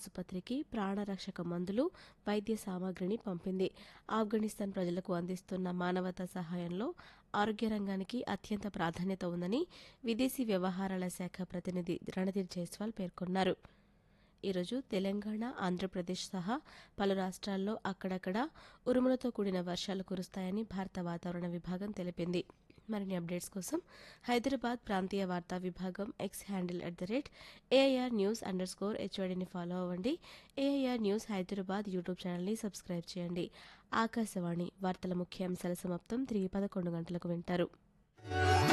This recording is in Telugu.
ఆసుపత్రికి ప్రాణరక్షక మందులు వైద్య సామాగ్రిని పంపింది ఆఫ్ఘనిస్తాన్ ప్రజలకు అందిస్తున్న మానవతా సహాయంలో ఆరోగ్య రంగానికి అత్యంత ప్రాధాన్యత ఉందని విదేశీ వ్యవహారాల శాఖ ప్రతినిధి రణధీర్ జైస్వాల్ పేర్కొన్నారు ఈరోజు తెలంగాణ ఆంధ్రప్రదేశ్ సహా పలు రాష్ట్రాల్లో అక్కడక్కడ ఉరుములతో కూడిన వర్షాలు కురుస్తాయని భారత వాతావరణ విభాగం తెలిపింది మరిన్ని అప్డేట్స్ కోసం హైదరాబాద్ ప్రాంతీయ వార్తా విభాగం X handle at the rate AIR news underscore స్కోర్ హెచ్ఓడిని ఫాలో అవ్వండి ఏఐఆర్ న్యూస్ హైదరాబాద్ యూట్యూబ్ ఛానల్ని సబ్స్క్రైబ్ చేయండి ఆకాశవాణి వార్తల ముఖ్యాంశాల సమాప్తం తిరిగి పదకొండు గంటలకు వింటారు